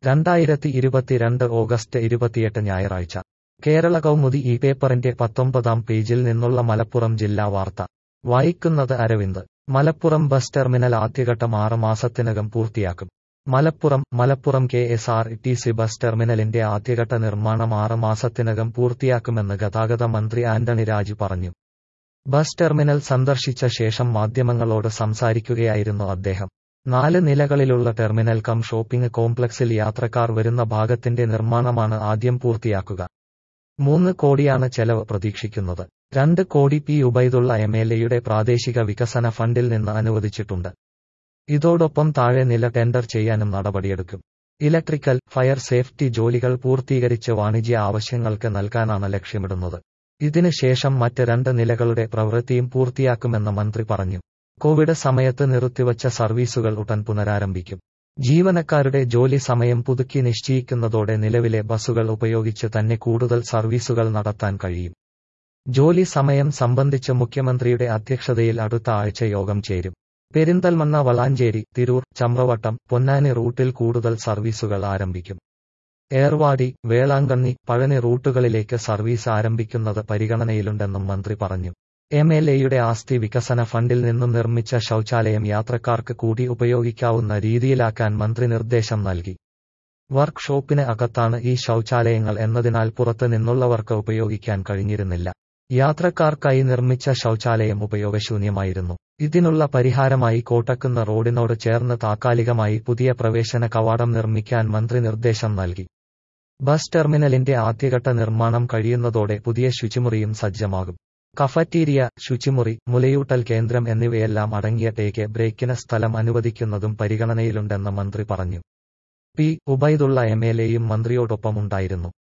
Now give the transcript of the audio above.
രണ്ടായിരത്തി ഇരുപത്തിരണ്ട് ഓഗസ്റ്റ് ഇരുപത്തിയെട്ട് ഞായറാഴ്ച കേരള കൗമുദി ഈ പേപ്പറിന്റെ പത്തൊമ്പതാം പേജിൽ നിന്നുള്ള മലപ്പുറം ജില്ലാ വാർത്ത വായിക്കുന്നത് അരവിന്ദ് മലപ്പുറം ബസ് ടെർമിനൽ ആദ്യഘട്ടം ആറ് മാസത്തിനകം പൂർത്തിയാക്കും Malappuram Malappuram K S R T C bus ടെർമിനലിന്റെ ആദ്യഘട്ട നിർമ്മാണം ആറ് മാസത്തിനകം പൂർത്തിയാക്കുമെന്ന് ഗതാഗത മന്ത്രി ആന്റണി രാജു പറഞ്ഞു ബസ് ടെർമിനൽ സന്ദർശിച്ച ശേഷം മാധ്യമങ്ങളോട് സംസാരിക്കുകയായിരുന്നു അദ്ദേഹം നാല് നിലകളിലുള്ള ടെർമിനൽ കം ഷോപ്പിംഗ് കോംപ്ലക്സിൽ യാത്രക്കാർ വരുന്ന ഭാഗത്തിന്റെ നിർമ്മാണമാണ് ആദ്യം പൂർത്തിയാക്കുക മൂന്ന് കോടിയാണ് ചെലവ് പ്രതീക്ഷിക്കുന്നത് രണ്ട് കോടി പി ഉബൈദുള്ള എം എൽ എയുടെ പ്രാദേശിക വികസന ഫണ്ടിൽ നിന്ന് അനുവദിച്ചിട്ടുണ്ട് ഇതോടൊപ്പം താഴെ നില ടെൻഡർ ചെയ്യാനും നടപടിയെടുക്കും ഇലക്ട്രിക്കൽ ഫയർ സേഫ്റ്റി ജോലികൾ പൂർത്തീകരിച്ച് വാണിജ്യ ആവശ്യങ്ങൾക്ക് നൽകാനാണ് ലക്ഷ്യമിടുന്നത് ഇതിന് ശേഷം മറ്റ് രണ്ട് നിലകളുടെ പ്രവൃത്തിയും പൂർത്തിയാക്കുമെന്ന് മന്ത്രി പറഞ്ഞു കോവിഡ് സമയത്ത് നിർത്തിവച്ച സർവീസുകൾ ഉടൻ പുനരാരംഭിക്കും ജീവനക്കാരുടെ ജോലി സമയം പുതുക്കി നിശ്ചയിക്കുന്നതോടെ നിലവിലെ ബസ്സുകൾ ഉപയോഗിച്ച് തന്നെ കൂടുതൽ സർവീസുകൾ നടത്താൻ കഴിയും ജോലി സമയം സംബന്ധിച്ച് മുഖ്യമന്ത്രിയുടെ അധ്യക്ഷതയിൽ അടുത്ത ആഴ്ച യോഗം ചേരും പെരിന്തൽമണ്ണ വളാഞ്ചേരി തിരൂർ ചമ്രവട്ടം പൊന്നാനി റൂട്ടിൽ കൂടുതൽ സർവീസുകൾ ആരംഭിക്കും ഏർവാടി വേളാങ്കണ്ണി പഴനി റൂട്ടുകളിലേക്ക് സർവീസ് ആരംഭിക്കുന്നത് പരിഗണനയിലുണ്ടെന്നും മന്ത്രി പറഞ്ഞു എം എൽ എയുടെ ആസ്തി വികസന ഫണ്ടിൽ നിന്നും നിർമ്മിച്ച ശൌചാലയം യാത്രക്കാർക്ക് കൂടി ഉപയോഗിക്കാവുന്ന രീതിയിലാക്കാൻ മന്ത്രി നിർദ്ദേശം നൽകി വർക്ക്ഷോപ്പിന് അകത്താണ് ഈ ശൌചാലയങ്ങൾ എന്നതിനാൽ പുറത്ത് നിന്നുള്ളവർക്ക് ഉപയോഗിക്കാൻ കഴിഞ്ഞിരുന്നില്ല യാത്രക്കാർക്കായി നിർമ്മിച്ച ശൌചാലയം ഉപയോഗശൂന്യമായിരുന്നു ഇതിനുള്ള പരിഹാരമായി കോട്ടക്കുന്ന് റോഡിനോട് ചേർന്ന് താൽക്കാലികമായി പുതിയ പ്രവേശന കവാടം നിർമ്മിക്കാൻ മന്ത്രി നിർദ്ദേശം നൽകി ബസ് ടെർമിനലിന്റെ ആദ്യഘട്ട നിർമ്മാണം കഴിയുന്നതോടെ പുതിയ ശുചിമുറിയും സജ്ജമാകും കഫറ്റീരിയ ശുചിമുറി മുലയൂട്ടൽ കേന്ദ്രം എന്നിവയെല്ലാം അടങ്ങിയ ടേക്ക് ബ്രേക്കിന് സ്ഥലം അനുവദിക്കുന്നതും പരിഗണനയിലുണ്ടെന്ന് മന്ത്രി പറഞ്ഞു പി ഉബൈദുള്ള എം എൽ എയും മന്ത്രിയോടൊപ്പമുണ്ടായിരുന്നു